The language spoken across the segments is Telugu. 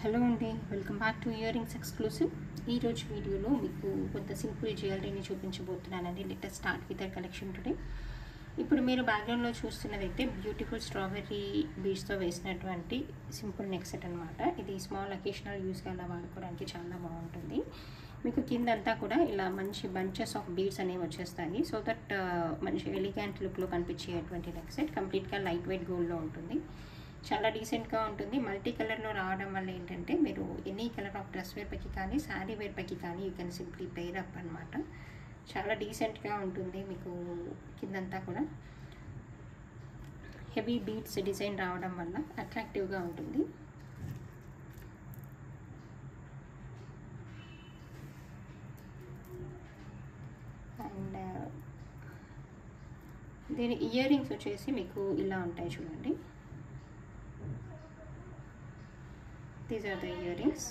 హలో అండి welcome back to earrings exclusive ఈరోజు వీడియోలో మీకు కొంత సింపుల్ జ్యువెలరీని చూపించబోతున్నానండి letter start with collection today ఇప్పుడు మీరు బ్యాక్గ్రౌండ్లో చూస్తున్నదైతే బ్యూటిఫుల్ స్ట్రాబెర్రీ బీడ్స్తో వేసినటువంటి సింపుల్ నెక్ సెట్ అనమాట ఇది స్మాల్ అకేషనల్ యూస్గా అలా వాడుకోవడానికి చాలా బాగుంటుంది మీకు కింద అంతా కూడా ఇలా మంచి బంచెస్ ఆఫ్ బీడ్స్ అనేవి వచ్చేస్తాయి సో దట్ మంచి ఎలిగెంట్ లుక్లో కనిపించేటువంటి నెక్ సెట్ కంప్లీట్గా లైట్ వెయిట్ గోల్డ్లో ఉంటుంది చాలా డీసెంట్గా ఉంటుంది మల్టీ కలర్లో రావడం వల్ల ఏంటంటే మీరు any colour of dress wear పైకి కానీ శారీ వేర్ పైకి కానీ you can simply pair up అనమాట చాలా డీసెంట్గా ఉంటుంది మీకు కిందంతా కూడా హెవీ బీట్స్ డిజైన్ రావడం వల్ల అట్రాక్టివ్గా ఉంటుంది అండ్ దీని ఇయర్ రింగ్స్ వచ్చేసి మీకు ఇలా ఉంటాయి చూడండి these are the earrings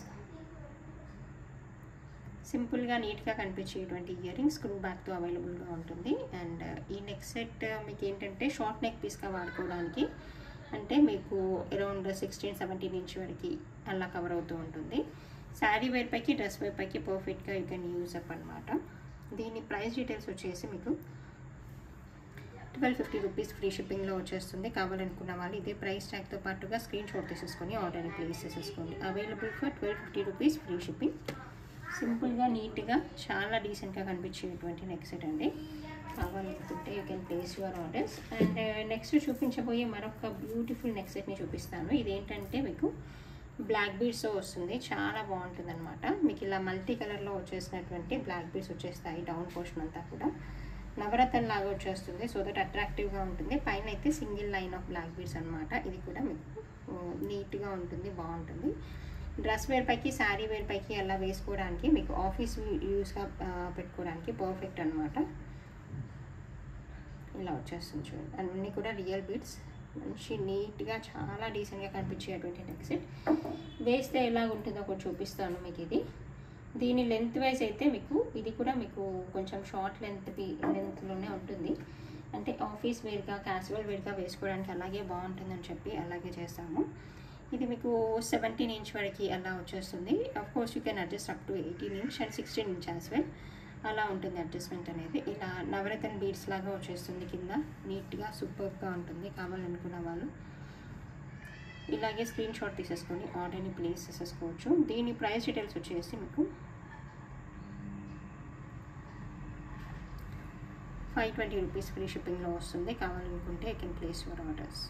సింపుల్గా నీట్గా కనిపించేటువంటి ఇయర్ రింగ్స్ స్క్రూ బ్యాక్తో అవైలబుల్గా ఉంటుంది అండ్ ఈ నెక్ సెట్ మీకు ఏంటంటే షార్ట్ నెక్ పీస్గా వాడుకోవడానికి అంటే మీకు అరౌండ్ సిక్స్టీన్ సెవెంటీన్ ఇంచ్ వరకు అలా కవర్ అవుతూ ఉంటుంది శారీ వేర్ పైకి డ్రెస్ వేర్ పైకి పర్ఫెక్ట్గా యూ కెన్ యూజ్ అప్ అనమాట దీని ప్రైస్ డీటెయిల్స్ వచ్చేసి మీకు ట్వెల్వ్ ఫిఫ్టీ రూపీస్ ఫ్రీ షిప్పింగ్లో వచ్చేస్తుంది కావాలనుకున్న వాళ్ళు ఇదే ప్రైస్ ట్యాగ్తో పాటుగా స్క్రీన్ షాట్ తీసేసుకొని ఆర్డర్ని ప్లేస్ చేసేసుకోండి available for twelve fifty rupees free shipping సింపుల్గా నీట్గా చాలా డీసెంట్గా కనిపించేటువంటి నెక్ సెట్ అండి కావాలనుకుంటే you can place your orders and next చూపించబోయే మరొక బ్యూటిఫుల్ నెక్ సెట్ని చూపిస్తాను ఇదేంటంటే మీకు బ్లాక్ బీడ్స్తో వస్తుంది చాలా బాగుంటుంది అనమాట మీకు ఇలా మల్టీ కలర్లో వచ్చేసినటువంటి బ్లాక్ బీడ్స్ వచ్చేస్తాయి డౌన్ పోర్షన్ అంతా కూడా నవరత్న లాగా వచ్చేస్తుంది సో దట్ అట్రాక్టివ్గా ఉంటుంది పైన అయితే single line of black beads అనమాట ఇది కూడా మీకు నీట్గా ఉంటుంది బాగుంటుంది డ్రెస్ వేర్ పైకి శారీ వేర్ పైకి అలా వేసుకోవడానికి మీకు ఆఫీస్ యూస్గా పెట్టుకోవడానికి పర్ఫెక్ట్ అనమాట ఇలా వచ్చేస్తుంది చూడండి అన్నీ కూడా రియల్ బీడ్స్ మంచి నీట్గా చాలా డీసెంట్గా కనిపించేటువంటి నెక్ సెట్ వేస్తే ఎలా ఉంటుందో ఒకటి చూపిస్తాను మీకు ఇది దీని లెంత్ వైజ్ అయితే మీకు ఇది కూడా మీకు కొంచెం షార్ట్ లెంత్ లెంత్లోనే ఉంటుంది అంటే ఆఫీస్ వేర్గా క్యాజువల్ వేర్గా వేసుకోవడానికి అలాగే బాగుంటుందని చెప్పి అలాగే చేస్తాము ఇది మీకు సెవెంటీన్ ఇంచ్ వరకు అలా వచ్చేస్తుంది of course you can adjust up to eighteen inch and sixteen inch as well అలా ఉంటుంది అడ్జస్ట్మెంట్ అనేది ఇలా నవరత్న బీడ్స్ లాగా వచ్చేస్తుంది కింద నీట్గా సూపర్గా ఉంటుంది కావాలనుకున్న వాళ్ళు ఇలాగే స్క్రీన్ షాట్ తీసేసుకొని ఆర్డర్ని ప్లేస్ చేసేసుకోవచ్చు దీని ప్రైస్ డీటెయిల్స్ వచ్చేసి మీకు ఫైవ్ ట్వంటీ రూపీస్ ఫ్రీ షిప్పింగ్లో వస్తుంది కావాలనుకుంటే I can place your orders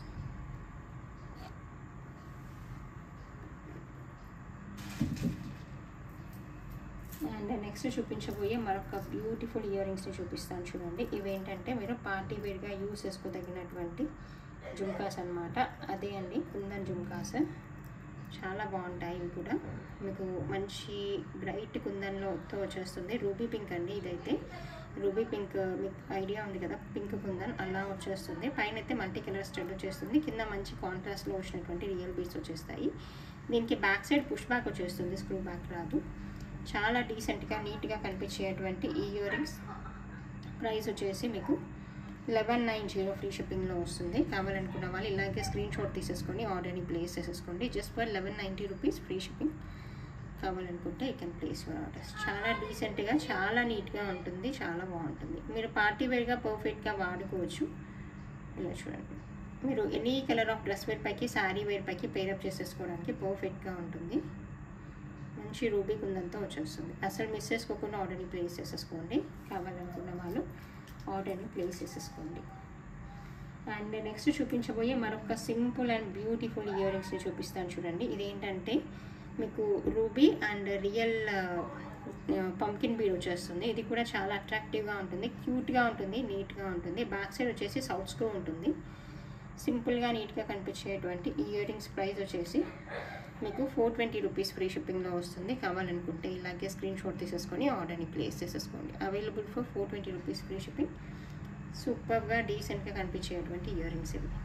and next చూపించబోయే మరొక బ్యూటిఫుల్ ఇయర్ రింగ్స్ని చూపిస్తాను చూడండి ఇవేంటంటే మీరు పార్టీ వేర్గా యూస్ చేసుకోదగినటువంటి జుమ్కాస్ అనమాట అదే అండి కుందన్ జుమ్కాస్ చాలా బాగుంటాయి ఇవి కూడా మీకు మంచి బ్రైట్ కుందన్లోతో వచ్చేస్తుంది రూబీ పింక్ అండి ఇదైతే రూబీ పింక్ మీకు ఐడియా ఉంది కదా పింక్ కుందన్ అలా వచ్చేస్తుంది పైన అయితే మల్టీ కలర్ స్టెడ్ వచ్చేస్తుంది కింద మంచి కాంట్రాస్ట్లో వచ్చినటువంటి రియల్ బీడ్స్ వచ్చేస్తాయి దీనికి బ్యాక్ సైడ్ పుష్ బ్యాక్ వచ్చేస్తుంది స్క్రూ బ్యాక్ రాదు చాలా డీసెంట్గా నీట్గా కనిపించేటువంటి ఈ ఇయర్ రింగ్స్ ప్రైస్ వచ్చేసి మీకు లెవెన్ నైన్ జీరో ఫ్రీ షిప్పింగ్లో వస్తుంది కావాలనుకున్న వాళ్ళు ఇలాగే స్క్రీన్ షాట్ తీసేసుకొని ఆర్డర్ని ప్లేస్ చేసేసుకోండి just for eleven ninety rupees free shipping కావాలనుకుంటే you can place your orders చాలా డీసెంట్గా చాలా నీట్గా ఉంటుంది చాలా బాగుంటుంది మీరు పార్టీ వేర్గా పర్ఫెక్ట్గా వాడుకోవచ్చు ఇలా చూడండి మీరు any colour of dress wear పైకి శారీ వేర్ పైకి పేరప్ చేసేసుకోవడానికి పర్ఫెక్ట్గా ఉంటుంది మంచి రూబీ కుందంతో వచ్చేస్తుంది అసలు మిస్ చేసుకోకుండా ఆర్డర్ని ప్లేస్ చేసేసుకోండి కావాలనుకున్న వాళ్ళు ఆర్డర్ని ప్లేస్ చేసేసుకోండి అండ్ నెక్స్ట్ చూపించబోయే మరొక సింపుల్ అండ్ బ్యూటిఫుల్ ఇయర్ రింగ్స్ని చూపిస్తాను చూడండి ఇదేంటంటే మీకు ruby and real pumpkin bead వచ్చేస్తుంది ఇది కూడా చాలా అట్రాక్టివ్గా ఉంటుంది క్యూట్గా ఉంటుంది నీట్గా ఉంటుంది బ్యాక్ సైడ్ వచ్చేసి సౌత్ స్క్రూ ఉంటుంది సింపుల్గా నీట్గా కనిపించేటువంటి ఇయర్ రింగ్స్ ప్రైస్ వచ్చేసి మీకు ఫోర్ ట్వంటీ రూపీస్ ఫ్రీ షిప్పింగ్లో వస్తుంది కావాలనుకుంటే ఇలాగే స్క్రీన్ షాట్ తీసేసుకొని ఆర్డర్ని ప్లేస్ చేసేసుకోండి available for four twenty rupees free shipping సూపర్గా డీసెంట్గా కనిపించేటువంటి ఇయర్ రింగ్స్ ఇవి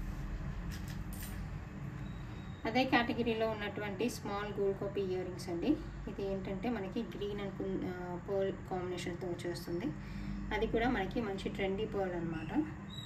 అదే కేటగిరీలో ఉన్నటువంటి small gold copy earrings అండి ఇది ఏంటంటే మనకి గ్రీన్ అండ్ పర్ల్ కాంబినేషన్తో వచ్చేస్తుంది అది కూడా మనకి మంచి ట్రెండీ పర్ల్ అనమాట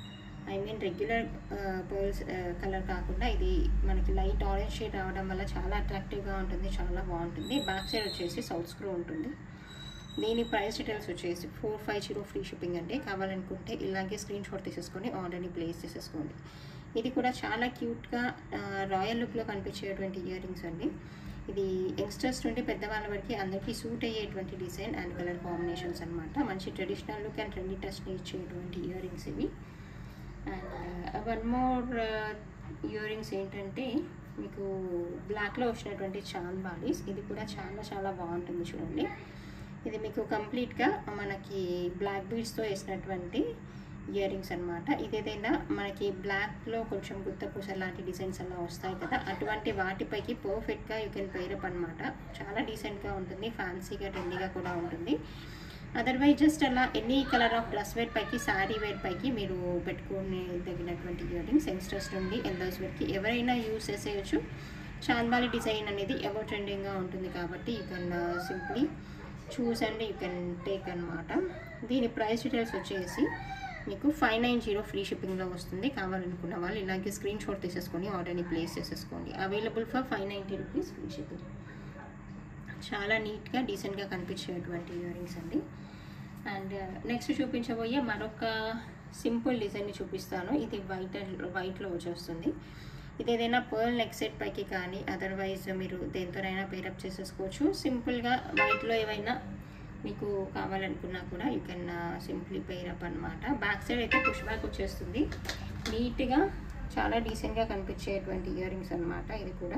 I mean regular pearls colour కాకుండా ఇది మనకి లైట్ ఆరెంజ్ షేడ్ రావడం వల్ల చాలా అట్రాక్టివ్గా ఉంటుంది చాలా బాగుంటుంది బ్యాక్ సైడ్ వచ్చేసి సౌత్ స్క్రూ ఉంటుంది దీని ప్రైస్ డీటెయిల్స్ వచ్చేసి four five zero free shipping అండి కావాలనుకుంటే ఇలాగే స్క్రీన్ షాట్ తీసేసుకొని ఆర్డర్ని ప్లేస్ చేసేసుకోండి ఇది కూడా చాలా క్యూట్గా రాయల్ లుక్లో కనిపించేటువంటి ఇయర్ రింగ్స్ అండి ఇది యంగ్స్టర్స్ నుండి పెద్దవాళ్ళ వరకు అందరికీ సూట్ అయ్యేటువంటి డిజైన్ అండ్ కలర్ కాంబినేషన్స్ అనమాట మంచి traditional look and trendy touch ఇచ్చేటువంటి ఇయర్ రింగ్స్ ఇవి and one more earrings ఏంటంటే మీకు బ్లాక్లో వచ్చినటువంటి చాంద్ బాలీస్ ఇది కూడా చాలా చాలా బాగుంటుంది చూడండి ఇది మీకు కంప్లీట్గా మనకి బ్లాక్ బీడ్స్తో వేసినటువంటి ఇయర్ రింగ్స్ అనమాట ఇదేదైనా మనకి బ్లాక్లో కొంచెం గుత్తపూస లాంటి డిజైన్స్ అలా వస్తాయి కదా అటువంటి వాటిపైకి పర్ఫెక్ట్గా యూ కెన్ పేరప్ అనమాట చాలా డీసెంట్గా ఉంటుంది ఫ్యాన్సీగా ట్రెండీగా కూడా ఉంటుంది అదర్వైజ్ జస్ట్ అలా any colour of dress wear పైకి శారీ వేర్ పైకి మీరు పెట్టుకునే తగినటువంటి ఇయర్ రింగ్స్ యంగ్స్టర్స్ నుండి ఎల్డర్స్ వేర్కి ఎవరైనా యూస్ చేసేయచ్చు చాంద్బాలి డిజైన్ అనేది ఎవర్ ట్రెండింగ్గా ఉంటుంది కాబట్టి you can simply choose and you can take అనమాట దీని ప్రైస్ డీటెయిల్స్ వచ్చేసి మీకు ఫైవ్ నైన్ జీరో ఫ్రీ షిప్పింగ్లో వస్తుంది కావాలనుకున్న వాళ్ళు ఇలాగే స్క్రీన్ షాట్ తీసేసుకొని ఆర్డర్ని ప్లేస్ చేసేసుకోండి available for five ninety rupees free shipping చాలా నీట్గా డీసెంట్గా కనిపించేటువంటి ఇయర్ రింగ్స్ అండి అండ్ నెక్స్ట్ చూపించబోయే మరొక సింపుల్ డిజైన్ని చూపిస్తాను ఇది వైట్ వైట్లో వచ్చేస్తుంది ఇది ఏదైనా పర్ల్ నెక్ సెట్ పైకి కానీ అదర్వైజ్ మీరు దేంతోనైనా పేరప్ చేసేసుకోవచ్చు సింపుల్గా వైట్లో ఏవైనా మీకు కావాలనుకున్నా కూడా యూ కెన్ సింప్లీ పేరప్ అనమాట బ్యాక్ సైడ్ అయితే పుష్ బ్యాక్ వచ్చేస్తుంది నీట్గా చాలా డీసెంట్గా కనిపించేటువంటి ఇయర్ రింగ్స్ అనమాట ఇది కూడా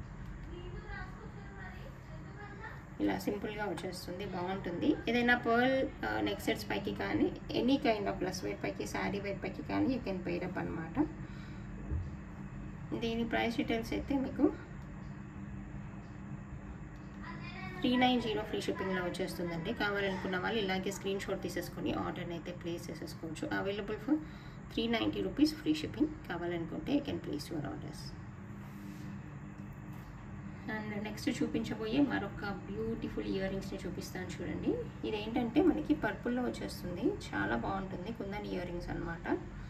ఇలా సింపుల్గా వచ్చేస్తుంది బాగుంటుంది ఏదైనా పర్ల్ నెక్ సెట్స్ పైకి కానీ any kind of plus weight పైకి శారీ వెయిట్ పైకి కానీ యూ కెన్ పేరప్ అనమాట దీని ప్రైస్ డీటెయిల్స్ అయితే మీకు త్రీ నైన్ జీరో ఫ్రీ షిప్పింగ్లో వచ్చేస్తుందండి కావాలనుకున్న వాళ్ళు ఇలాగే స్క్రీన్ షాట్ తీసేసుకొని ఆర్డర్ని అయితే ప్లేస్ చేసేసుకోవచ్చు available for three ninety rupees free shipping కావాలనుకుంటే you can place your orders and next చూపించబోయే మరొక బ్యూటిఫుల్ ఇయర్ రింగ్స్ని చూపిస్తాను చూడండి ఇది ఏంటంటే మనకి పర్పుల్లో వచ్చేస్తుంది చాలా బాగుంటుంది కుందన్ ఇయర్ రింగ్స్ అనమాట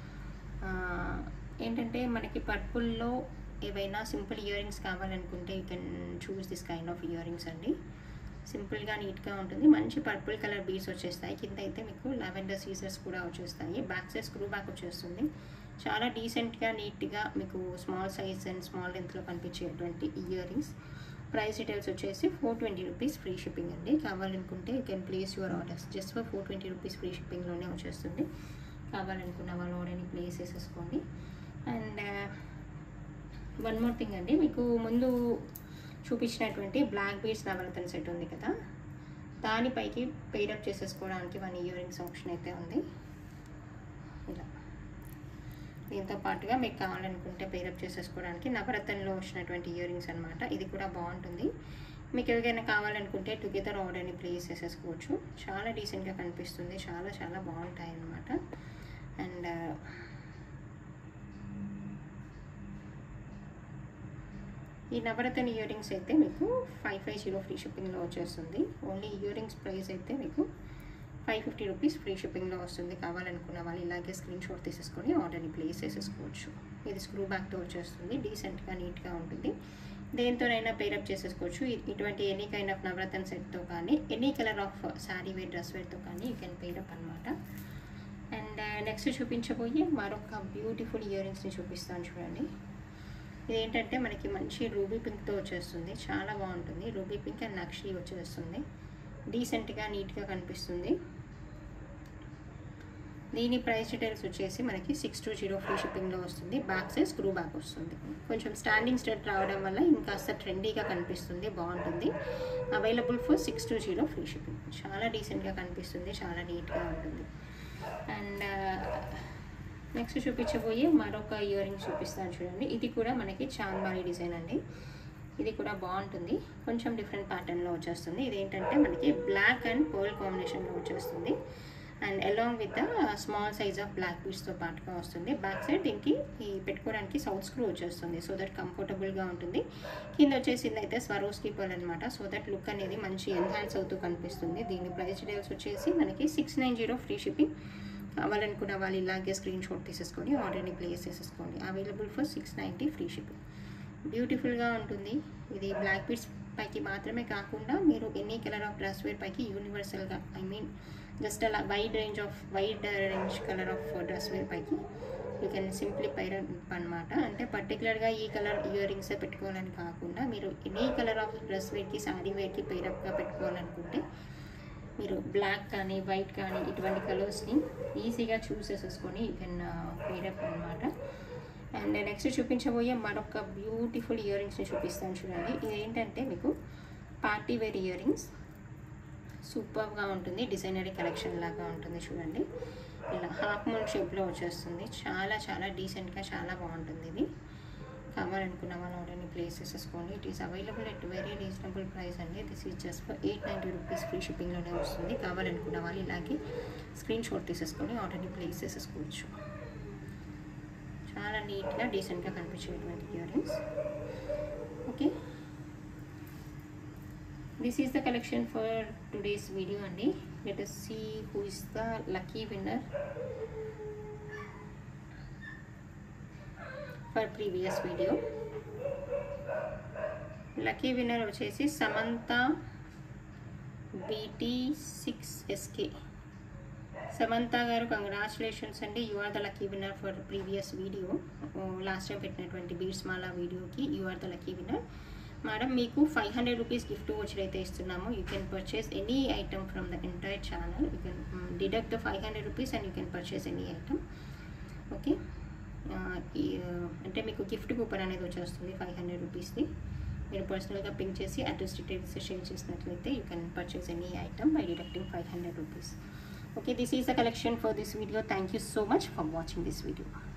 ఏంటంటే మనకి పర్పుల్లో ఏవైనా సింపుల్ ఇయర్ రింగ్స్ కావాలనుకుంటే you can choose this kind of earrings అండి సింపుల్గా నీట్గా ఉంటుంది మంచి పర్పుల్ కలర్ బీడ్స్ వచ్చేస్తాయి కింద అయితే మీకు లావెండర్ సీజర్స్ కూడా వచ్చేస్తాయి బ్యాక్ సైడ్ స్క్రూ బ్యాక్ వచ్చేస్తుంది చాలా డీసెంట్గా నీట్గా మీకు స్మాల్ సైజ్ అండ్ స్మాల్ లెంత్లో కనిపించేటువంటి ఇయర్ రింగ్స్ ప్రైస్ డీటెయిల్స్ వచ్చేసి four twenty rupees free shipping అండి కావాలనుకుంటే you can place your orders just for four twenty rupees free షిప్పింగ్లోనే వచ్చేస్తుంది కావాలనుకున్న వాళ్ళు ఆర్డర్ని ప్లేస్ చేసేసుకోండి అండ్ వన్ మోర్ థింగ్ అండి మీకు ముందు చూపించినటువంటి బ్లాక్ బీడ్స్ నవరత్న సెట్ ఉంది కదా దానిపైకి పెయిరప్ చేసేసుకోవడానికి వన్ ఇయర్ రింగ్స్ ఆప్షన్ అయితే ఉంది ఇలా దీంతో పాటుగా మీకు కావాలనుకుంటే పేరప్ చేసేసుకోవడానికి నవరత్నంలో వచ్చినటువంటి ఇయర్ రింగ్స్ అనమాట ఇది కూడా బాగుంటుంది మీకు ఎవరికైనా కావాలనుకుంటే టుగెదర్ ఆర్డర్ని ప్లేస్ చేసేసుకోవచ్చు చాలా డీసెంట్గా కనిపిస్తుంది చాలా చాలా బాగుంటాయి అన్నమాట అండ్ ఈ నవరత్న ఇయర్ రింగ్స్ అయితే మీకు ఫైవ్ ఫైవ్ జీరో ఫ్రీ షిప్పింగ్లో వచ్చేస్తుంది ఓన్లీ ఇయర్ రింగ్స్ ప్రైస్ అయితే మీకు ఫైవ్ ఫిఫ్టీ రూపీస్ ఫ్రీ షిప్పింగ్లో వస్తుంది కావాలనుకున్న వాళ్ళు ఇలాగే స్క్రీన్ షాట్ తీసేసుకొని ఆర్డర్ని ప్లేస్ చేసేసుకోవచ్చు ఇది స్క్రూ బ్యాక్తో వచ్చేస్తుంది డీసెంట్గా నీట్గా ఉంటుంది దేంతోనైనా పేరప్ చేసేసుకోవచ్చు ఇటువంటి ఎనీ కైండ్ ఆఫ్ నవరత్న సెట్తో కానీ any colour of sari wear dress వేర్తో కానీ యూ కెన్ పేరప్ అనమాట అండ్ నెక్స్ట్ చూపించబోయే మరొక బ్యూటిఫుల్ ఇయర్ రింగ్స్ని చూపిస్తాను చూడండి ఇదేంటంటే మనకి మంచి రూబీ పింక్తో వచ్చేస్తుంది చాలా బాగుంటుంది రూబీ పింక్ అండ్ నక్షి వచ్చేస్తుంది డీసెంట్గా నీట్గా కనిపిస్తుంది దీని ప్రైస్ డీటెయిల్స్ వచ్చేసి మనకి సిక్స్ టూ జీరో ఫ్రీ షిప్పింగ్లో వస్తుంది బ్యాక్ సైజ్ స్క్రూ బ్యాక్ వస్తుంది కొంచెం స్టాండింగ్ స్టెట్ రావడం వల్ల ఇంకాస్త ట్రెండీగా కనిపిస్తుంది బాగుంటుంది available for six two zero free shipping చాలా డీసెంట్గా కనిపిస్తుంది చాలా నీట్గా ఉంటుంది అండ్ నెక్స్ట్ చూపించబోయే మరొక ఇయర్ రింగ్స్ చూపిస్తాను చూడండి ఇది కూడా మనకి చాంద్బారీ డిజైన్ అండి ఇది కూడా బాగుంటుంది కొంచెం డిఫరెంట్ ప్యాటర్న్లో వచ్చేస్తుంది ఇదేంటంటే మనకి బ్లాక్ అండ్ పర్ల్ కాంబినేషన్లో వచ్చేస్తుంది and along with the small size of black పీస్తో పాటుగా వస్తుంది బ్యాక్ సైడ్ దీనికి ఈ పెట్టుకోవడానికి సౌత్ స్క్రూ వచ్చేస్తుంది సో దట్ కంఫర్టబుల్గా ఉంటుంది కింద వచ్చేసింది అయితే స్వరోస్కి పర్ల్ అనమాట సో దట్ లుక్ అనేది మంచి ఎన్హాన్స్ అవుతూ కనిపిస్తుంది దీని ప్రైస్ డీటెయిల్స్ వచ్చేసి మనకి six nine zero free shipping కావాలనుకున్న వాళ్ళు ఇలాగే స్క్రీన్ షాట్ తీసేసుకొని ఆర్డర్ని ప్లేస్ చేసేసుకోండి available for six ninety free shipping బ్యూటిఫుల్గా ఉంటుంది ఇది బ్లాక్ బీడ్స్ పైకి మాత్రమే కాకుండా మీరు any colour of dress wear పైకి యూనివర్సల్గా ఐ మీన్ జస్ట్ అలా wide range of wide range colour of dress wear పైకి యూ కెన్ సింప్లీ పైర్ అనమాట అంటే పర్టికులర్గా ఈ కలర్ ఇయర్ రింగ్స్ పెట్టుకోవాలని కాకుండా మీరు ఎనీ కలర్ ఆఫ్ డ్రెస్ వేర్కి శారీ వేర్కి పేరప్గా పెట్టుకోవాలనుకుంటే మీరు బ్లాక్ కానీ వైట్ కానీ ఇటువంటి కలర్స్ని ఈజీగా చూస్ చేసేసుకొని యూ కెన్ పేరప్ అనమాట అండ్ నెక్స్ట్ చూపించబోయే మరొక బ్యూటిఫుల్ ఇయర్ రింగ్స్ని చూపిస్తాను చూడండి ఇది ఏంటంటే మీకు పార్టీ వేర్ ఇయర్ రింగ్స్ సూపర్గా ఉంటుంది డిజైనరీ కలెక్షన్ లాగా ఉంటుంది చూడండి ఇలా హాఫ్ మూన్ షేప్లో వచ్చేస్తుంది చాలా చాలా డీసెంట్గా చాలా బాగుంటుంది ఇది కావాలనుకున్న వాళ్ళు ఆర్డర్ని ప్లేస్ చేసేసుకోండి it is available at very reasonable price అండి this is just for eight ninety rupees free షిప్పింగ్లోనే వస్తుంది కావాలనుకున్న వాళ్ళు ఇలాగే స్క్రీన్ షాట్ తీసేసుకొని ఆర్డర్ని ప్లేస్ చేసేసుకోవచ్చు చాలా నీట్గా డీసెంట్గా కనిపించేటువంటి earrings okay this is the collection for today's video అండి let us see who is the lucky winner for previous video lucky winner వచ్చేసి Samantha BT six SK Samantha గారు కంగ్రాచులేషన్స్ అండి you are the lucky winner for previous video last time పెట్టినటువంటి బీడ్స్ మాలా వీడియోకి you are the lucky winner madam మీకు ఫైవ్ హండ్రెడ్ రూపీస్ గిఫ్ట్ వచ్చి అయితే ఇస్తున్నాము you can purchase any item from the entire channel you can deduct the five hundred rupees and you can purchase any item okay అంటే మీకు గిఫ్ట్ కూపన్ అనేది వచ్చేస్తుంది ఫైవ్ హండ్రెడ్ రూపీస్ది మీరు పర్సనల్గా పింక్ చేసి అడ్రస్ డీటెయిల్స్ షేర్ చేసినట్లయితే you can purchase any item by deducting five hundred rupees okay this is the collection for this video thank you so much for watching this video